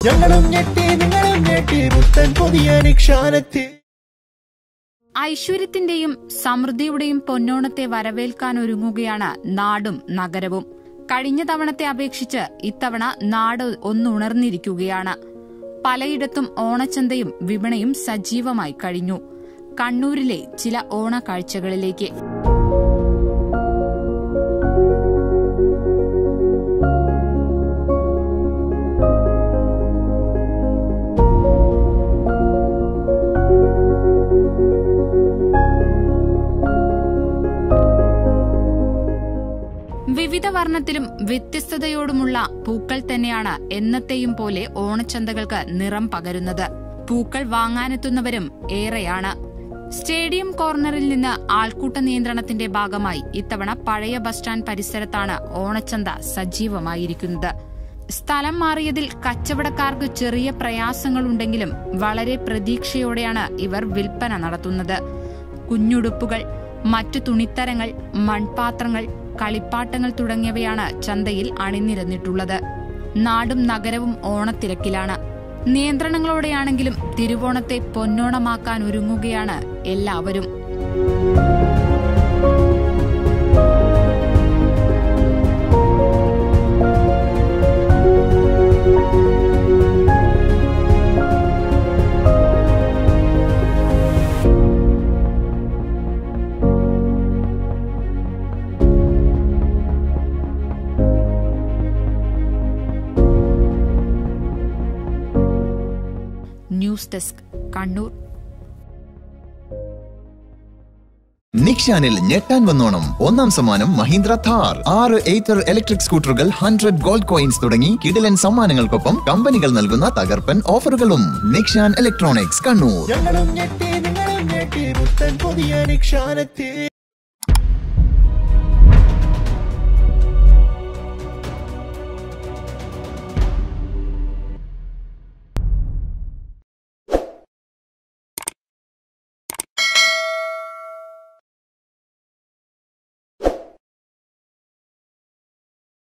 ഞങ്ങളും ഞെട്ടി നിങ്ങളും ഞെട്ടി പുത്തൻ പുതിയ നിക്ഷാനത്തിൽ ഐശ്വര്യത്തിന്റെയും സമൃദ്ധിയുടെയും പൊന്നോണത്തെ വരവേൽക്കാനൊരുങ്ങുകയാണ് നാടും നഗരവും കഴിഞ്ഞ തവണത്തെ അപേക്ഷിച്ച് ഇത്തവണ നാട് ഒന്നുണർന്നിരിക്കുകയാണ് പലയിടത്തും ഓണച്ചന്തയും വിപണിയും സജീവമായി കഴിഞ്ഞു കണ്ണൂരിലെ ചില ഓണക്കാഴ്ചകളിലേക്ക് വിവിധ വർണ്ണത്തിലും വ്യത്യസ്തതയോടുമുള്ള പൂക്കൾ തന്നെയാണ് എന്നത്തെയും പോലെ ഓണച്ചന്തകൾക്ക് നിറം പകരുന്നത് പൂക്കൾ വാങ്ങാനെത്തുന്നവരും ഏറെയാണ് സ്റ്റേഡിയം കോർണറിൽ നിന്ന് ആൾക്കൂട്ട നിയന്ത്രണത്തിന്റെ ഭാഗമായി ഇത്തവണ പഴയ ബസ് സ്റ്റാൻഡ് പരിസരത്താണ് ഓണച്ചന്ത സജീവമായിരിക്കുന്നത് സ്ഥലം മാറിയതിൽ കച്ചവടക്കാർക്ക് ചെറിയ പ്രയാസങ്ങളുണ്ടെങ്കിലും വളരെ പ്രതീക്ഷയോടെയാണ് ഇവർ വിൽപ്പന നടത്തുന്നത് കുഞ്ഞുടുപ്പുകൾ മറ്റു തുണിത്തരങ്ങൾ മൺപാത്രങ്ങൾ കളിപ്പാട്ടങ്ങൾ തുടങ്ങിയവയാണ് ചന്തയിൽ അണിനിരന്നിട്ടുള്ളത് നാടും നഗരവും ഓണത്തിരക്കിലാണ് നിയന്ത്രണങ്ങളോടെയാണെങ്കിലും തിരുവോണത്തെ പൊന്നോണമാക്കാൻ ഒരുങ്ങുകയാണ് എല്ലാവരും ന്യൂസ് ഡെസ്ക് കണ്ണൂർ നിക്ഷാനിൽ ഞെട്ടാൻ വന്നോണം ഒന്നാം സമ്മാനം മഹീന്ദ്ര താർ ആറ് എയ്ത്തർ ഇലക്ട്രിക് സ്കൂട്ടറുകൾ ഹൺഡ്രഡ് ഗോൾഡ് കോയിൻസ് തുടങ്ങി കിടിലൻ സമ്മാനങ്ങൾക്കൊപ്പം കമ്പനികൾ നൽകുന്ന തകർപ്പൻ ഓഫറുകളും നിക്ഷാൻ ഇലക്ട്രോണിക്സ് കണ്ണൂർ ഞങ്ങളും ഞെട്ടി നിങ്ങളും ഞെട്ടി പുത്തൻ പുതിയ നിക്ഷാനത്തിൽ